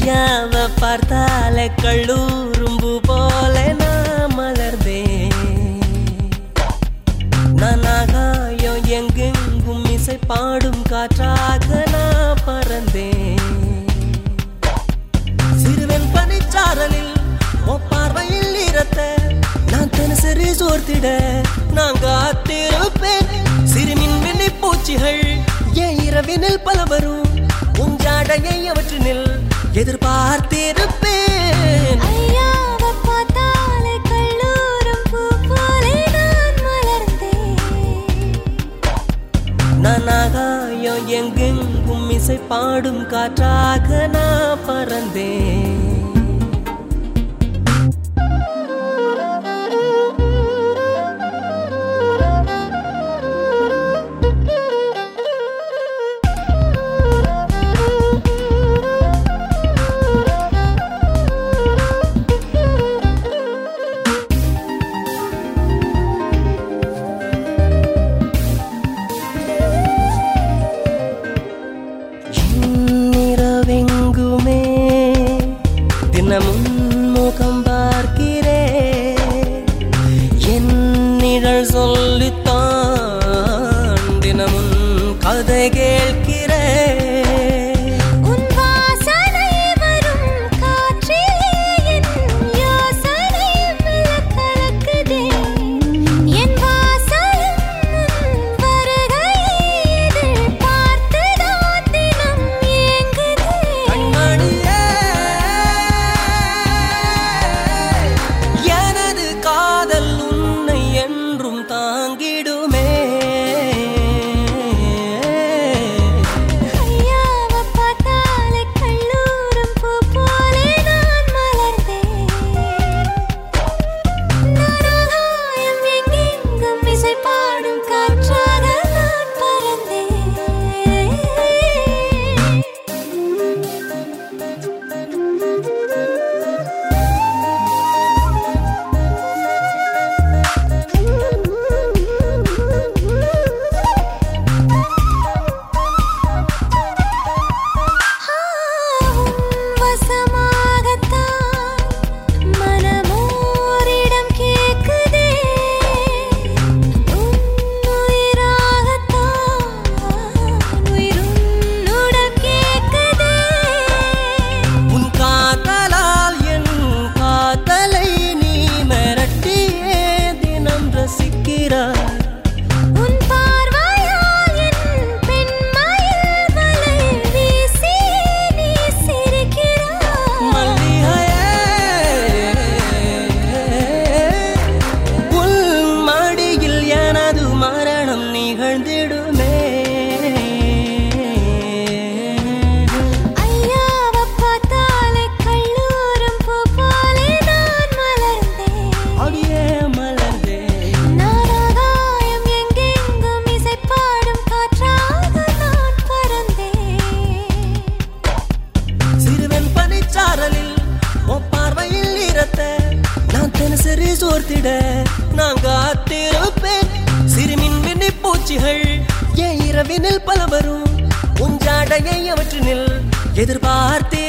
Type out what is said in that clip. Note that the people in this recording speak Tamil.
ஐயாவ பார்த்தாலே கள்ளூரும்பு போல நான் மலர்ந்தேன் நான் ஆகாயம் எங்கெங்கும் இசை பாடும் காற்றாக நான் பறந்தேன் சிறுவன் பனிச்சாரலில் பார்வையில் ஈரத்த நான் தினசரி சோர்த்திட நான் காத்திருப்பேன் சிறுமின் வெள்ளி பூச்சிகள் என் இரவினில் பல வரும் உஞ்சாடையை அவற்றினில் எதிர்பார்த்திருப்பேன் ஐயாவ பார்த்தாலே கள்ளூரும் பூ போலே நான் மலர்ந்தேன் நான் ஆகாயம் எங்கெங்கும் இசை பாடும் காற்றாக நான் பறந்தேன் இரவெங்குமே தினமும் முகம் பார்க்கிறேன் என் நிழல் சொல்லித்தான் தினமும் கதை கேட்கிறேன் உன் வாசனை வரும் காற்றிலே என் யோசனை மெல்ல கலக்குதே என் வாசலும் உன் வருகையை எதிர்பார்த்துதான் தினம் ஏங்குதே கண்மணியே எனது காதல் உன்னை என்றும் தாங்கிடுமே ஐயாவ பார்த்தாலே கள்ளூரும் பூ போலே நான் மலர்ந்தேன் நாராயம் எங்கெங்கும் இசை பாடும் காற்றாக நான் பறந்தேன் வசமாகத்தான் மனமோரிடம் கேக்குதே உன்னுயிராகத்தான் உயிருன்னுடன் கேக்குதே உன் காதலால் என் காதலை நீ மிரட்டியே தினம் ரசிக்கிறாய் உன் பார்வையால் என் பெண்மையில் வலை வீசி நீ சிரிக்கிறாய் மல்லிகையே உன் மடியில் எனது மரணம் நிகழ்ந்திடுமே ஐயாவ பார்த்தாலே கள்ளூரும் பூ போலே நான் மலர்ந்தேன் அடியே மலர்ந்தே நாராகாயம் எங்கெங்கும் இசை பாடும் காற்றாக நான் பறந்தேன் சிறுவன் பனிச்சாரலில் உன் பார்வையில் ஈரத்த நான் தினசரி சோர்த்திட நான் காத்திருப்பேன் சிறுமின் வெண்ணி பூச்சிகள் என் இரவினில் பல வரும் உஞ்சாடையை அவற்றினில் எதிர்பார்த்தே